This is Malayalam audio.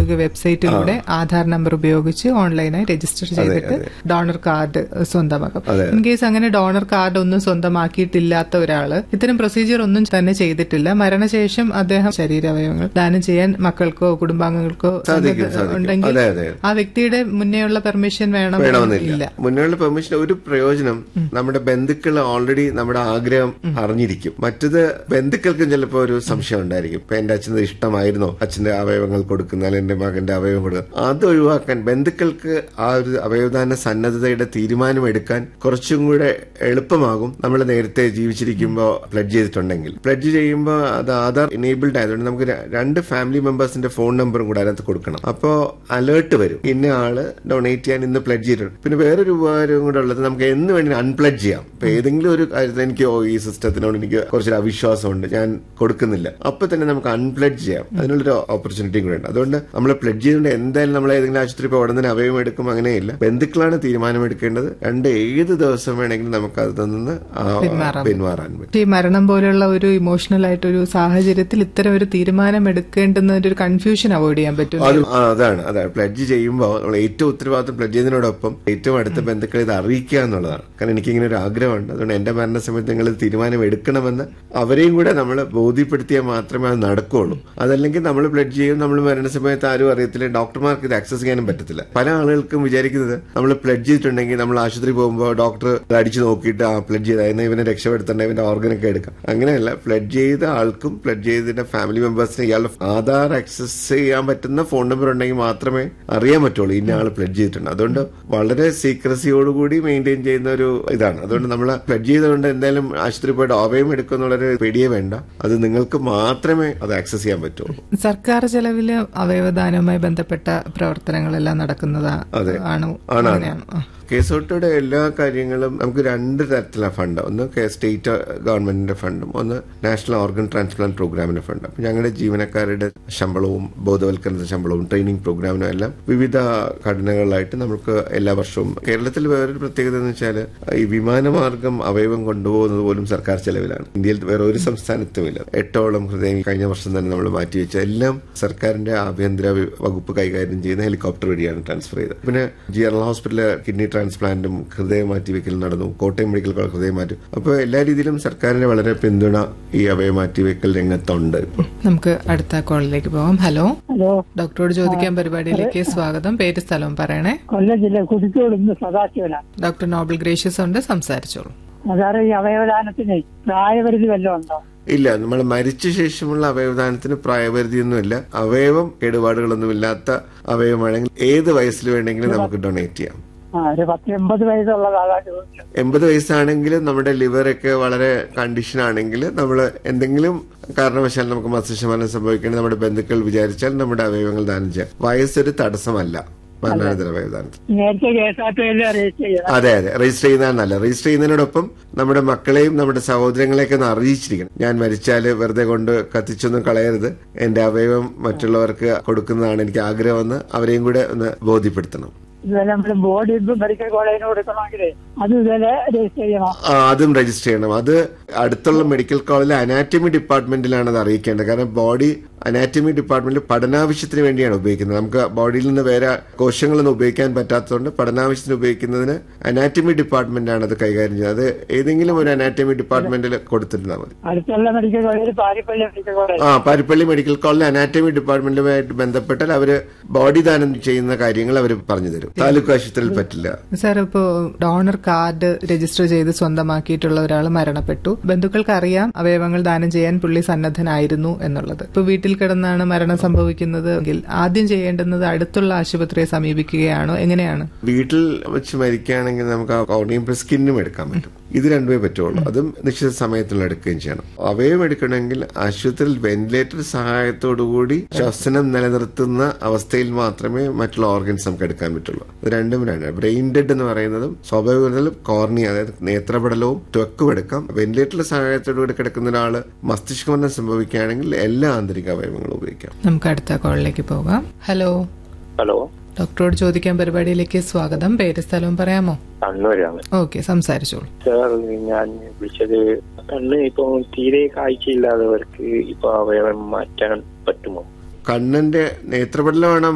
ഔദ്യോഗിക വെബ്സൈറ്റിലൂടെ ആധാർ നമ്പർ ഉപയോഗിച്ച് ഓൺലൈനായി രജിസ്റ്റർ ചെയ്തിട്ട് ഡോണർ കാർഡ് സ്വന്തമാക്കാം ഇൻ കേസ് അങ്ങനെ ഡോണർ കാർഡ് ഒന്നും സ്വന്തമാക്കിയിട്ടില്ലാത്ത ഒരാള് ഇത്തരം പ്രൊസീജിയർ ഒന്നും തന്നെ ചെയ്തിട്ടില്ല മരണശേഷം അദ്ദേഹം ശരീരാവയവങ്ങൾ ദാനം ചെയ്യാൻ മക്കൾക്കോ കുടുംബാംഗങ്ങൾക്കോ സാധിക്കും, സാധിക്കും. ഉണ്ടെങ്കിൽ അതെ, അതെ. ആ വ്യക്തിയുടെ മുന്നേയുള്ള പെർമിഷൻ വേണം വേണമെന്നില്ല മുന്നിലുള്ള പെർമിഷൻ ഒരു പ്രയോജനം നമ്മുടെ ബന്ധുക്കൾ ഓൾറെഡി നമ്മുടെ ആഗ്രഹം അറിഞ്ഞിരിക്കും മറ്റത് ബന്ധുക്കൾക്കും ചിലപ്പോൾ ഒരു സംശയം ഉണ്ടായിരിക്കും ഇപ്പൊ എന്റെ അച്ഛന് ഇഷ്ടമായിരുന്നോ അച്ഛന്റെ അവയവങ്ങൾ കൊടുക്കുന്ന അല്ലെങ്കിൽ എന്റെ മകന്റെ അവയവം കൊടുക്കുന്ന അത് ഒഴിവാക്കാൻ ബന്ധുക്കൾക്ക് ആ ഒരു അവയവദാന സന്നദ്ധതയുടെ തീരുമാനം എടുക്കാൻ കുറച്ചും കൂടെ എളുപ്പമാകും നമ്മൾ നേരത്തെ ജീവിച്ചിരിക്കുമ്പോൾ പ്ലഡ് ചെയ്തിട്ടുണ്ടെങ്കിൽ പ്ലഡ് ചെയ്യുമ്പോൾ അത് ആധാർ എനേബിൾഡ് ആയതുകൊണ്ട് നമുക്ക് ര- രണ്ട് ഫാമിലി മെമ്പേഴ്സിന്റെ ഫോൺ നമ്പറും കൂടെ അതിനകത്ത് കൊടുക്കണം അപ്പോ അലേർട്ട് വരും ഇന്ന ആള് ഡൊണേറ്റ് ചെയ്യാൻ ഇന്ന് പ്ലഡ് ചെയ്തിട്ടുണ്ട് പിന്നെ വേറൊരു ഉപകാരവും കൂടെ ഉള്ളത് നമുക്ക് എന്ന് വേണ്ടി അൺപ്ലഡ് ചെയ്യാം ഇപ്പൊ ഏതെങ്കിലും ഒരു കാര്യത്തിൽ എനിക്ക് ഓ ഈ സിസ്റ്റത്തിനോട് എനിക്ക് കുറച്ചൊരു അവിശ്വാസമുണ്ട് ഞാൻ കൊടുക്കുന്നില്ല അപ്പൊ തന്നെ നമുക്ക് അൺപ്ലഡ് ചെയ്യാം അതിനുള്ളൊരു ഓപ്പർച്യൂണിറ്റിയും കൂടെ ഉണ്ട് അതുകൊണ്ട് നമ്മൾ പ്ലഡ് ചെയ്തുകൊണ്ട് എന്തായാലും നമ്മൾ ഏതെങ്കിലും ആശുപത്രി ഇപ്പോൾ ഉടനെ അവയം എടുക്കും അങ്ങനെയില്ല ബന്ധുക്കളാണ് തീരുമാനമെടുക്കേണ്ടത് രണ്ട് ഏത് ദിവസം വേണമെങ്കിലും നമുക്ക് അതിൽ നിന്ന് ആ പിന്മാറാൻ പറ്റും ഈ മരണം പോലെയുള്ള ഒരു ഇമോഷണൽ ആയിട്ടൊരു സാഹചര്യത്തിൽ ഇത്തരം ഒരു തീരുമാനം എടുക്കേണ്ടുന്നതിന്റെ ഒരു കൺഫ്യൂഷൻ അവോയ്ഡ് ചെയ്യാൻ പറ്റും അത് ആ, അതാണ് അതാണ് പ്ലഡ്ജ് ചെയ്യുമ്പോൾ നമ്മൾ ഏറ്റവും ഉത്തരവാദിത്വം പ്ലഡ്ജ് ചെയ്യുന്നതിനോടൊപ്പം ഏറ്റവും അടുത്ത ബന്ധുക്കളെ ഇത് അറിയിക്കുക എന്നുള്ളതാണ് കാരണം എനിക്കിങ്ങനെ ഒരു ആഗ്രഹമുണ്ട് അതുകൊണ്ട് എന്റെ മരണ സമയത്ത് നിങ്ങൾ ഇത് തീരുമാനം എടുക്കണമെന്ന് അവരെയും കൂടെ നമ്മൾ ബോധ്യപ്പെടുത്തിയാൽ മാത്രമേ അത് നടക്കുകയുള്ളൂ അതല്ലെങ്കിൽ നമ്മൾ പ്ലഡ്ജ് ചെയ്യും നമ്മൾ മരണ സമയത്ത് ആരും അറിയത്തില്ല ഡോക്ടർമാർക്ക് ഇത് ആക്സസ് ചെയ്യാനും പറ്റത്തില്ല പല ആളുകൾക്കും വിചാരിക്കുന്നത് നമ്മൾ പ്ലഡ്ജ് ചെയ്തിട്ടുണ്ടെങ്കിൽ നമ്മൾ ആശുപത്രി പോകുമ്പോൾ ഡോക്ടർ ഇത് അടിച്ചു നോക്കിയിട്ട് ആ പ്ലഡ്ജ് ചെയ്ത എന്നാൽ ഇവനെ രക്ഷപ്പെടുത്തണ്ട ഇവന്റെ ഓർഗനൊക്കെ എടുക്കാം അങ്ങനെയല്ല പ്ലഡ് ചെയ്ത ആൾക്കും പ്ലഡ് ചെയ്തതിന്റെ ഫാമിലി മെമ്പേഴ്സിന് ഇയാളുടെ ആധാർ ആക്സസ് ചെയ്യാൻ പറ്റുന്ന ഫോൺ നമ്പർ ഉണ്ടെങ്കിൽ മാത്രമേ അറിയാൻ പറ്റുള്ളൂ ഇന്ന ആൾ പ്ലഡ് ചെയ്തിട്ടുണ്ട് അതുകൊണ്ട് വളരെ സീക്രസിയോടുകൂടി മെയിൻറ്റെയിൻ ചെയ്യുന്ന ഒരു ഇതാണ് അതുകൊണ്ട് നമ്മൾ പ്ലഡ് ചെയ്തുകൊണ്ട് എന്തായാലും ആശുപത്രി പോയിട്ട് അവയം എടുക്കുന്നുള്ളൊരു പേടിയേ വേണ്ട അത് നിങ്ങൾക്ക് മാത്രമേ അത് ആക്സസ് ചെയ്യാൻ പറ്റുള്ളൂ സർക്കാർ ചെലവില് അവയവദാനവുമായി ബന്ധപ്പെട്ട പ്രവർത്തനങ്ങളെല്ലാം നടക്കുന്നതാ ആണോ അങ്ങനെയാണോ ആ. കേസോട്ടയുടെ എല്ലാ കാര്യങ്ങളും നമുക്ക് രണ്ട് തരത്തിലുള്ള ഫണ്ട് ഒന്ന് കെ- സ്റ്റേറ്റ് ഗവൺമെന്റിന്റെ ഫണ്ടും ഒന്ന് നാഷണൽ ഓർഗൻ ട്രാൻസ്പ്ലാന്റ് പ്രോഗ്രാമിന്റെ ഫണ്ട് അപ്പൊ ഞങ്ങളുടെ ജീവനക്കാരുടെ ശമ്പളവും ബോധവൽക്കരണ ശമ്പളവും ട്രെയിനിങ് പ്രോഗ്രാമിനും എല്ലാം വിവിധ ഘടനകളിലായിട്ട് നമുക്ക് എല്ലാ വർഷവും കേരളത്തിൽ വേറൊരു പ്രത്യേകത എന്ന് വെച്ചാൽ ഈ വിമാനമാർഗം അവയവം കൊണ്ടുപോകുന്നത് പോലും സർക്കാർ ചെലവിലാണ് ഇന്ത്യയിൽ വേറെ ഒരു സംസ്ഥാനത്തും ഇല്ല എട്ടോളം ഹൃദയം കഴിഞ്ഞ വർഷം തന്നെ നമ്മൾ മാറ്റിവെച്ച എല്ലാം സർക്കാരിന്റെ ആഭ്യന്തര വി- വകുപ്പ് കൈകാര്യം ചെയ്യുന്ന ഹെലികോപ്റ്റർ വഴിയാണ് ട്രാൻസ്ഫർ ചെയ്തത് പിന്നെ ജനറൽ ഹോസ്പിറ്റലിലെ കിഡ്നി ട്രാൻസ്പ്ലാന്റും ഹൃദയ മാറ്റിവെക്കൽ നടന്നു കോട്ടയം മെഡിക്കൽ കോളേജ് ഹൃദയ മാറ്റി അപ്പോൾ എല്ലാ രീതിയിലും സർക്കാരിന്റെ വളരെ പിന്തുണ ഈ അവയ മാറ്റിവെക്കൽ രംഗത്തുണ്ട് ഇപ്പോൾ നമുക്ക് അടുത്ത കോളിലേക്ക് പോവാം ഹലോ ഹലോ ഡോക്ടറോട് ചോദിക്കാൻ പരിപാടിയിലേക്ക് സ്വാഗതം പേര് സ്ഥലവും പറയണേ കൊല്ലം ജില്ല കുതിക്കോട് ഇന്ന് സദാശിവനാണ് ഡോക്ടർ നോബൽ ഗ്രേഷ്യസ് ഉണ്ട് സംസാരിച്ചോളൂ സാറേ ഈ അവയവദാനത്തിന് പ്രായപരിധി വല്ലതും ഉണ്ടോ ഇല്ല നമ്മൾ മരിച്ച ശേഷമുള്ള അവയവദാനത്തിന് പ്രായപരിധിയൊന്നുമില്ല അവയവം കേടുപാടുകളൊന്നുമില്ലാത്ത അവയവമാണെങ്കിൽ ഏത് വയസ്സിൽ വേണമെങ്കിലും നമുക്ക് ഡൊണേറ്റ് ചെയ്യാം ആ ഒരു പത്ത് എൺപത് വയസ്സുള്ള ആളാ ചോദിച്ചത് എൺപത് വയസ്സാണെങ്കിൽ നമ്മുടെ ലിവറൊക്കെ വളരെ കണ്ടീഷൻ ആണെങ്കിൽ നമ്മൾ എന്തെങ്കിലും കാരണവശാൽ നമുക്ക് മസ്തിഷ്കമരണം സംഭവിക്കേണ്ടത് നമ്മുടെ ബന്ധുക്കൾ വിചാരിച്ചാൽ നമ്മുടെ അവയവങ്ങൾ ദാനം ചെയ്യാം വയസ്സൊരു തടസ്സമല്ല മരണാനന്തര അവയവദാനത്തിന് നേരത്തെ K S R T register ചെയ്യണം അതെ അതെ രജിസ്റ്റർ ചെയ്യുന്നതാണ് നല്ല രജിസ്റ്റർ ചെയ്യുന്നതിനോടൊപ്പം നമ്മുടെ മക്കളെയും നമ്മുടെ സഹോദരങ്ങളെയൊക്കെ ഒന്ന് അറിയിച്ചിരിക്കണം ഞാൻ മരിച്ചാല് വെറുതെ കൊണ്ട് കത്തിച്ചൊന്നും കളയരുത് എന്റെ അവയവം മറ്റുള്ളവർക്ക് കൊടുക്കുന്നതാണ് എനിക്ക് ആഗ്രഹമെന്ന് അവരെയും കൂടെ ഒന്ന് ബോധ്യപ്പെടുത്തണം ഇതുപോലെ നമ്മൾ ബോഡി മെഡിക്കൽ കോളേജിന് കൊടുക്കണമെങ്കിൽ അത് ഇതുപോലെ രജിസ്റ്റർ ചെയ്യണം ആ, അതും രജിസ്റ്റർ ചെയ്യണം അത് അടുത്തുള്ള മെഡിക്കൽ കോളേജിലെ അനാറ്റമി ഡിപ്പാർട്ട്മെന്റിലാണ് അത് അറിയിക്കേണ്ടത് കാരണം ബോഡി അനാറ്റമി ഡിപ്പാർട്ട്മെന്റിൽ പഠനാവശ്യത്തിന് വേണ്ടിയാണ് ഉപയോഗിക്കുന്നത് നമുക്ക് ബോഡിയിൽ നിന്ന് വേറെ കോശങ്ങളൊന്നും ഉപയോഗിക്കാൻ പറ്റാത്തതുകൊണ്ട് പഠനാവശ്യത്തിന് ഉപയോഗിക്കുന്നതിന് അനാറ്റമി ഡിപ്പാർട്ട്മെന്റാണ് അത് കൈകാര്യം ചെയ്യുന്നത് അത് ഏതെങ്കിലും ഒരു അനാറ്റമി ഡിപ്പാർട്ട്മെന്റിൽ കൊടുത്തിരുന്നാൽ മതി അടുത്തുള്ള medical college Parippally medical college ആ പാരിപ്പള്ളി മെഡിക്കൽ കോളേജിലെ അനാറ്റമി ഡിപ്പാർട്ട്മെന്റുമായിട്ട് ബന്ധപ്പെട്ടാൽ അവര് ബോഡി ദാനം ചെയ്യുന്ന കാര്യങ്ങൾ അവർ പറഞ്ഞു തരും താലൂക്ക് ആശുപത്രിയിൽ പറ്റില്ല സാർ ഇപ്പോ ഡോണർ കാർഡ് രജിസ്റ്റർ ചെയ്ത് സ്വന്തമാക്കിയിട്ടുള്ള ഒരാൾ മരണപ്പെട്ടു ബന്ധുക്കൾക്ക് അറിയാം അവയവങ്ങൾ ദാനം ചെയ്യാൻ പുള്ളി സന്നദ്ധനായിരുന്നു എന്നുള്ളത് ഇപ്പൊ വീട്ടിൽ കിടന്നാണ് മരണം സംഭവിക്കുന്നത് എങ്കിൽ ആദ്യം ചെയ്യേണ്ടുന്നത് അടുത്തുള്ള ആശുപത്രിയെ സമീപിക്കുകയാണോ എങ്ങനെയാണ് വീട്ടിൽ വെച്ച് മരിക്കുകയാണെങ്കിൽ നമുക്ക് ആ കോർണിയം സ്കിന്നും എടുക്കാൻ പറ്റും ഇത് രണ്ടുമേ പറ്റുള്ളൂ അതും നിശ്ചിത സമയത്തിൽ എടുക്കുകയും ചെയ്യണം അവയം എടുക്കണമെങ്കിൽ ആശുപത്രിയിൽ വെന്റിലേറ്റർ സഹായത്തോടുകൂടി ശ്വസനം നിലനിർത്തുന്ന അവസ്ഥയിൽ മാത്രമേ മറ്റുള്ള ഓർഗൻസ് നമുക്ക് എടുക്കാൻ പറ്റുള്ളൂ ഇത് രണ്ടും രണ്ട് ബ്രെയിൻ ഡെഡ് എന്ന് പറയുന്നതും സ്വാഭാവികതയിലും കോർണി അതായത് നേത്രപടലവും ത്വക്കും എടുക്കാം വെന്റിലേറ്ററിന്റെ സഹായത്തോടുകൂടി കിടക്കുന്ന ഒരാള് മസ്തിഷ്കമരണം സംഭവിക്കുകയാണെങ്കിൽ എല്ലാ ആന്തരിക അവയവങ്ങളും ഉപയോഗിക്കാം നമുക്ക് അടുത്ത കോളിലേക്ക് പോകാം ഹലോ ഹലോ ഡോക്ടറോട് ചോദിക്കാൻ പരിപാടിയിലേക്ക് സ്വാഗതം പേര് സ്ഥലവും പറയാമോ കണ്ണൂരാണ് ഓക്കെ സംസാരിച്ചോളൂ സാർ ഞാൻ വിളിച്ചത് കണ്ണ് ഇപ്പൊ തീരെ കാഴ്ചയില്ലാത്തവർക്ക് ഇപ്പൊ അവയവം മാറ്റാൻ പറ്റുമോ കണ്ണിന്റെ നേത്രപടലമാണ്